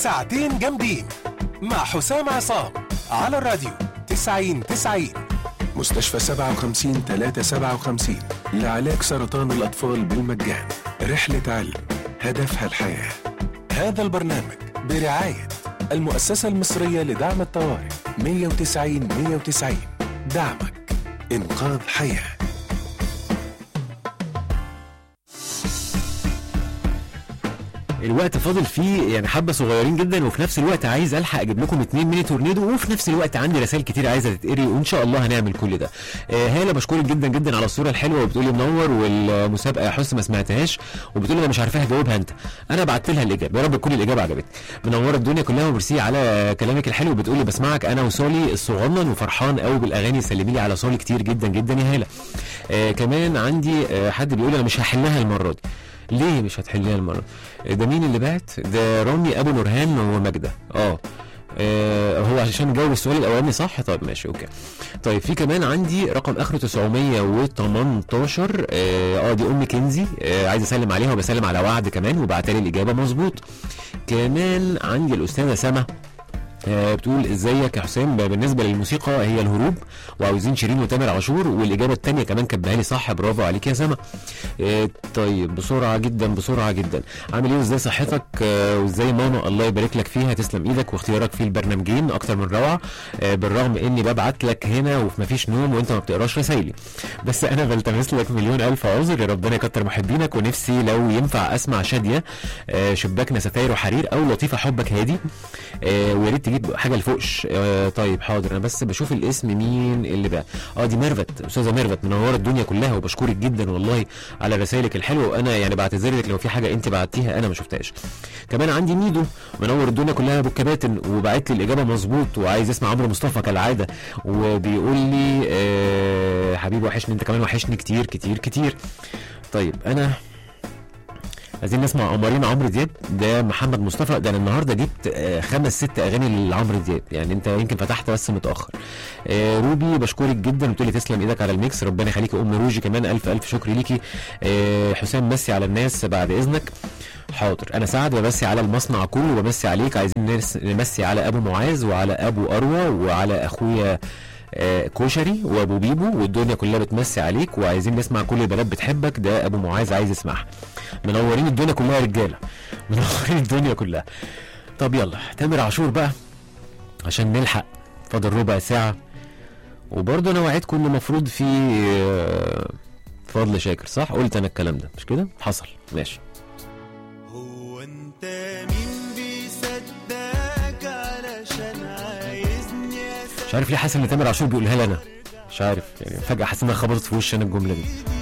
ساعتين جامدين مع حسام عصام على الراديو 90 90 مستشفى 57 357 لعلاج سرطان الأطفال بالمجان رحلة علم هدفها الحياة هذا البرنامج برعاية المؤسسة المصرية لدعم الطوارئ 190 190 دعمك إنقاذ حياه الوقت فاضل فيه يعني حبه صغيرين جدا وفي نفس الوقت عايز الحق اجيب لكم اتنين ميني تورنيدو وفي نفس الوقت عندي رسائل كتير عايزه تتقري وان شاء الله هنعمل كل ده آه هاله بشكرك جدا جدا على الصوره الحلوه وبتقولي منور والمسابقه يا حسن ما سمعتهاش وبتقولي انا مش عارفاها جاوبها انت انا بعت لها الاجابه يا رب تكون الاجابه عجبتك منوره الدنيا كلها وميرسي على كلامك الحلو وبتقولي بسمعك انا وصولي الصغنن وفرحان قوي بالاغاني سلمي لي على صولي كتير جدا جدا يا هاله آه كمان عندي آه حد بيقول انا مش هحلها المره دي ليه مش هتحليها المره ده مين اللي بعت ده رامي ابو نورهان وماجده اه آه هو عشان جاوب السؤال الاولاني صح طيب ماشي اوكي طيب في كمان عندي رقم اخره 918 اه, آه دي ام كنزي آه عايز اسلم عليها وبسلم على وعد كمان وبعت لي الاجابه مظبوط كمان عندي الاستاذه سما آه بتقول ازيك يا حسام بالنسبه للموسيقى هي الهروب وعاوزين شيرين وتامر عاشور والاجابه الثانيه كمان كاتباها لي صح برافو عليك يا سما آه طيب بسرعه جدا بسرعه جدا عامل ايه وازاي صحتك آه وازاي ماما الله يبارك لك فيها تسلم ايدك واختيارك في البرنامجين اكتر من روعه آه بالرغم اني ببعت لك هنا وفي مفيش نوم وانت ما بتقراش رسايلي بس انا بلتمس لك مليون الف عذر يا ربنا يكتر محبينك ونفسي لو ينفع اسمع شاديه آه شباكنا ستاير وحرير او لطيفه حبك هادي آه ويا ريت تجيب حاجه لفوقش آه طيب حاضر انا بس بشوف الاسم مين اللي بقى اه دي ميرفت استاذه ميرفت منوره الدنيا كلها وبشكرك جدا والله على رسائلك الحلوه وانا يعني بعتذر لك لو في حاجه انت بعتيها انا ما شفتهاش كمان عندي ميدو منور الدنيا كلها ابو الكباتن وبعت لي الاجابه مظبوط وعايز يسمع عمرو مصطفى كالعاده وبيقول لي آه حبيبي وحشني انت كمان وحشني كتير كتير كتير طيب انا عايزين نسمع قمرين عمرو دياب ده محمد مصطفى ده انا النهارده جبت آه خمس ست اغاني لعمرو دياب يعني انت يمكن فتحت بس متاخر آه روبي بشكرك جدا وتقولي تسلم ايدك على الميكس ربنا يخليكي ام روجي كمان الف الف شكر ليكي آه حسام مسي على الناس بعد اذنك حاضر انا سعد بمسي على المصنع كله وبمسي عليك عايزين نمسي على ابو معاذ وعلى ابو اروى وعلى اخويا آه كشري وابو بيبو والدنيا كلها بتمسي عليك وعايزين نسمع كل البنات بتحبك ده ابو معاذ عايز يسمعها منورين الدنيا كلها يا رجاله منورين الدنيا كلها طب يلا تامر عاشور بقى عشان نلحق فاضل ربع ساعه وبرضه انا وعدكم ان المفروض في فضل شاكر صح قلت انا الكلام ده مش كده حصل ماشي هو انت مين بيصدقك علشان عايزني مش عارف ليه حاسس ان تامر عاشور بيقولها لي انا مش عارف يعني فجاه حاسس انها خبطت في وشي انا الجمله دي